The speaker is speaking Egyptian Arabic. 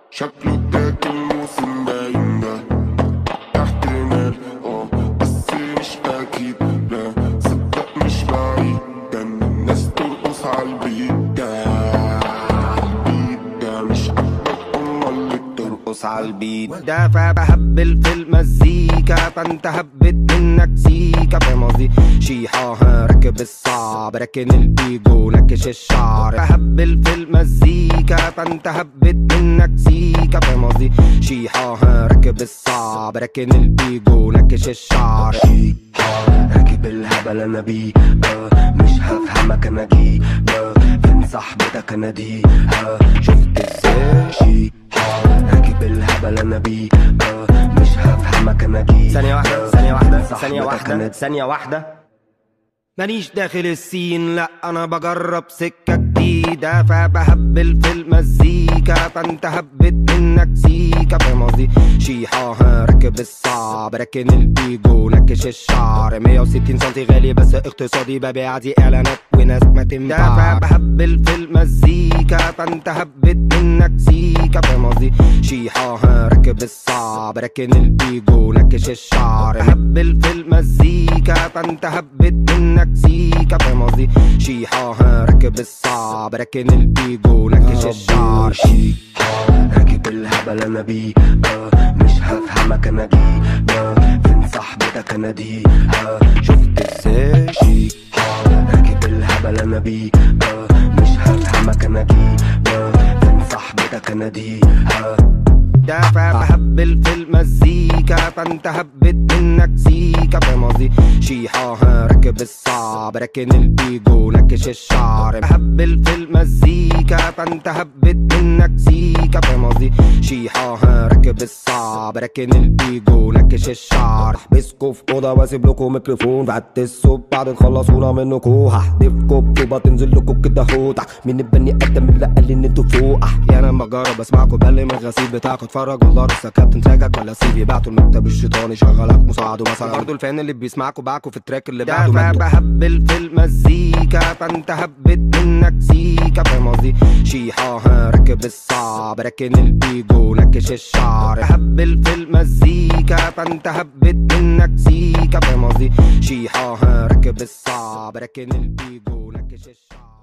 شكله اداك الموسم باين ده احتمال اه بس مش اكيد لا صدق مش بعيد كان الناس ترقص عالبيت ده عالبيت ده مش عاجبك امال اللي بترقص عالبيت ده فبهبل في المزيكا فانت هبت منك سيكا فاهم قصدي شيحة ها راكب الصعب راكن الايجو نكش الشعر بهبل في المزيكا فانت هبت منك سيكا فاهم قصدي شيحة ها راكب الصعب راكن الايجو نكش الشعر راكب الهبل انا بيه آه، مش هفهمك انا جي آه، فين صاحبتك انا دي آه، شفت ازاي شي آه، راكب الهبل انا بيه آه، مش هفهمك انا جي ثانية واحدة آه، ثانية واحدة فين ثانية صاحبتك واحدة أنا ثانية واحدة مانيش داخل السين لا انا بجرب سكة جديدة فبهبل في المزيكا فانت هبت منك سيكا فاهم قصدي شيحة ها راكب الصعب راكن الايجو نكش الشعر 160 سنتي غالي بس اقتصادي ببيع دي اعلانات وناس ما تنفع فبهبل في المزيكا فانت هبت منك سيكا فاهم قصدي شيحة ها راكب الصعب راكن الايجو نكش الشعر هبل في المزيكا فانت هبت منك سيكا فاهم قصدي شيحة ها راكب الصعب راكن الايجو نكش الشعر شي راكب الهبل انا بيه آه، مش هفهمك انا جي آه، فين صاحبتك انا دي آه، شفت ازاي شي راكب الهبل انا بيه آه، مش هفهمك انا جي آه، فين صاحبتك انا دي آه، ده فبهبل في المزيكا فانت هبت منك سيكا فاهم قصدي شيحة ها راكب الصعب راكن الايجو نكش الشعر بهبل في المزيكا فانت هبت منك سيكا فاهم قصدي شيحة ها راكب الصعب راكن الايجو نكش الشعر احبسكوا في اوضه واسيب لكم ميكروفون بعد الصوت بعد تخلصونا منكوا هحدفكوا بطوبه تنزل لكم كده هوتع مين البني ادم اللي قال ان انتوا فوق احيانا بجرب اسمعكم بل من الغسيل بتاعكم اتفرج والله لسه كابتن تراكك ولا سيبي بعتوا المكتب الشيطاني شغلك مساعده مثلا برضه الفان اللي بيسمعكوا باعكوا في التراك اللي بعده مجدوا بهبل في المزيكا فانت هبت منك سيكا فاهم قصدي شيحة ها راكب الصعب راكن الايجو نكش الشعر هبل في المزيكا فانت هبت منك سيكا فاهم قصدي شيحة ها راكب الصعب راكن الايجو نكش الشعر